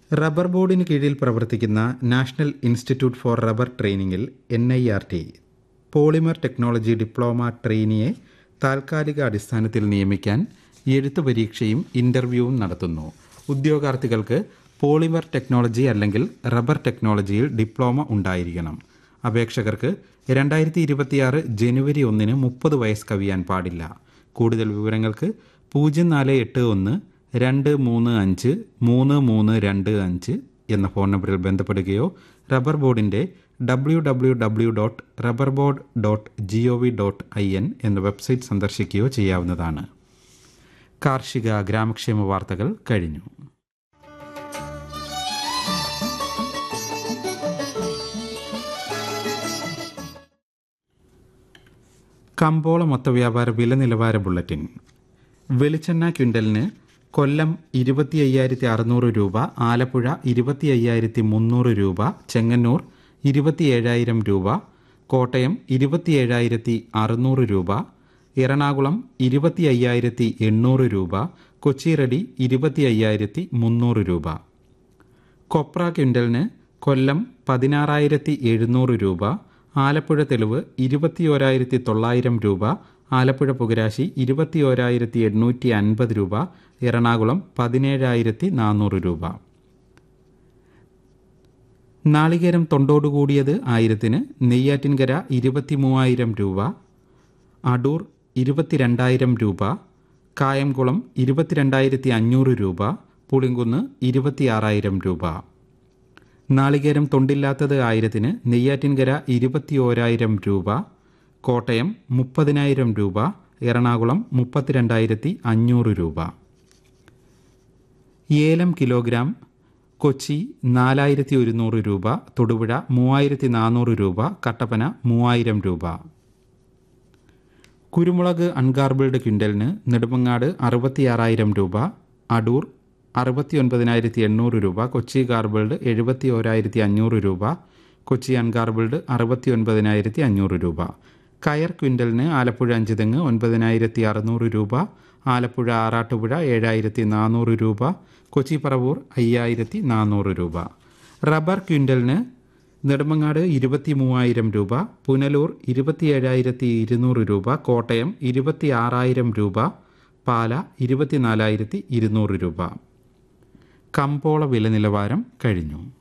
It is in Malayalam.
റബ്ബർ ബോർഡിന് കീഴിൽ പ്രവർത്തിക്കുന്ന നാഷണൽ ഇൻസ്റ്റിറ്റ്യൂട്ട് ഫോർ റബ്ബർ ട്രെയിനിങ്ങിൽ N I R T polymer technology diploma ട്രെയിനിയെ താൽക്കാലിക അടിസ്ഥാനത്തിൽ നിയമിക്കാൻ എഴുത്തു പരീക്ഷയും ഇൻ്റർവ്യൂവും നടത്തുന്നു ഉദ്യോഗാർത്ഥികൾക്ക് പോളിമർ ടെക്നോളജി അല്ലെങ്കിൽ റബ്ബർ ടെക്നോളജിയിൽ ഡിപ്ലോമ ഉണ്ടായിരിക്കണം അപേക്ഷകർക്ക് രണ്ടായിരത്തി ഇരുപത്തിയാറ് ജനുവരി ഒന്നിന് മുപ്പത് വയസ്സ് കവിയാൻ പാടില്ല കൂടുതൽ വിവരങ്ങൾക്ക് പൂജ്യം നാല് എട്ട് ഒന്ന് രണ്ട് മൂന്ന് അഞ്ച് മൂന്ന് മൂന്ന് രണ്ട് അഞ്ച് എന്ന ഫോൺ നമ്പറിൽ ബന്ധപ്പെടുകയോ റബ്ബർ ബോർഡിൻ്റെ W W W dot rubber board dot G O V dot I N എന്ന വെബ്സൈറ്റ് സന്ദർശിക്കുകയോ ചെയ്യാവുന്നതാണ് കാർഷിക ഗ്രാമക്ഷേമ വാർത്തകൾ കഴിഞ്ഞു കമ്പോള മൊത്തവ്യാപാര വില നിലവാര ബുള്ളറ്റിൻ വെളിച്ചെണ്ണ ക്വിൻ്റലിന് കൊല്ലം ഇരുപത്തി അയ്യായിരത്തി അറുന്നൂറ് രൂപ ആലപ്പുഴ ഇരുപത്തി അയ്യായിരത്തി മുന്നൂറ് രൂപ ചെങ്ങന്നൂർ ഇരുപത്തി ഏഴായിരം രൂപ കോട്ടയം ഇരുപത്തി ഏഴായിരത്തി അറുന്നൂറ് രൂപ എറണാകുളം ഇരുപത്തി അയ്യായിരത്തി എണ്ണൂറ് രൂപ കൊച്ചിറടി ഇരുപത്തി അയ്യായിരത്തി മുന്നൂറ് രൂപ കൊപ്ര ക്വിൻ്റലിന് കൊല്ലം പതിനാറായിരത്തി എഴുന്നൂറ് രൂപ ആലപ്പുഴ തെളിവ് ഇരുപത്തിയോരായിരത്തി തൊള്ളായിരം രൂപ ആലപ്പുഴ പുകരാശി ഇരുപത്തിയോരായിരത്തി എണ്ണൂറ്റി അൻപത് രൂപ എറണാകുളം പതിനേഴായിരത്തി നാനൂറ് രൂപ നാളികേരം തൊണ്ടോടുകൂടിയത് ആയിരത്തിന് നെയ്യാറ്റിൻകര ഇരുപത്തി മൂവായിരം രൂപ അടൂർ ഇരുപത്തിരണ്ടായിരം രൂപ കായംകുളം ഇരുപത്തിരണ്ടായിരത്തി അഞ്ഞൂറ് രൂപ പുളിങ്കുന്ന് ഇരുപത്തിയാറായിരം രൂപ നാളികേരം തൊണ്ടില്ലാത്തത് ആയിരത്തിന് നെയ്യാറ്റിൻകര ഇരുപത്തിയോരായിരം രൂപ കോട്ടയം മുപ്പതിനായിരം രൂപ എറണാകുളം മുപ്പത്തിരണ്ടായിരത്തി അഞ്ഞൂറ് രൂപ ഏലം കിലോഗ്രാം കൊച്ചി നാലായിരത്തി ഒരുന്നൂറ് രൂപ തൊടുപുഴ മൂവായിരത്തി നാനൂറ് രൂപ കട്ടപ്പന മൂവായിരം രൂപ കുരുമുളക് അൺഗാർബിൾഡ് ക്വിൻ്റലിന് നെടുമങ്ങാട് അറുപത്തിയാറായിരം രൂപ അടൂർ അറുപത്തി ഒൻപതിനായിരത്തി എണ്ണൂറ് രൂപ കൊച്ചി ഗാർബിൾഡ് എഴുപത്തി ഓരായിരത്തി അഞ്ഞൂറ് രൂപ കൊച്ചി അൺഗാർബിൾഡ് അറുപത്തി ഒൻപതിനായിരത്തി അഞ്ഞൂറ് രൂപ കയർ ക്വിൻ്റലിന് ആലപ്പുഴ അഞ്ചുതെങ്ങ് ഒൻപതിനായിരത്തി അറുന്നൂറ് രൂപ ആലപ്പുഴ ആറാട്ടുപുഴ ഏഴായിരത്തി നാനൂറ് രൂപ കൊച്ചി പറവൂർ അയ്യായിരത്തി നാനൂറ് രൂപ റബ്ബർ ക്വിൻ്റലിന് നെടുമങ്ങാട് ഇരുപത്തി മൂവായിരം രൂപ പുനലൂർ ഇരുപത്തിയേഴായിരത്തി ഇരുന്നൂറ് രൂപ കോട്ടയം ഇരുപത്തി ആറായിരം രൂപ പാല ഇരുപത്തിനാലായിരത്തി ഇരുന്നൂറ് രൂപ കമ്പോള വില നിലവാരം കഴിഞ്ഞു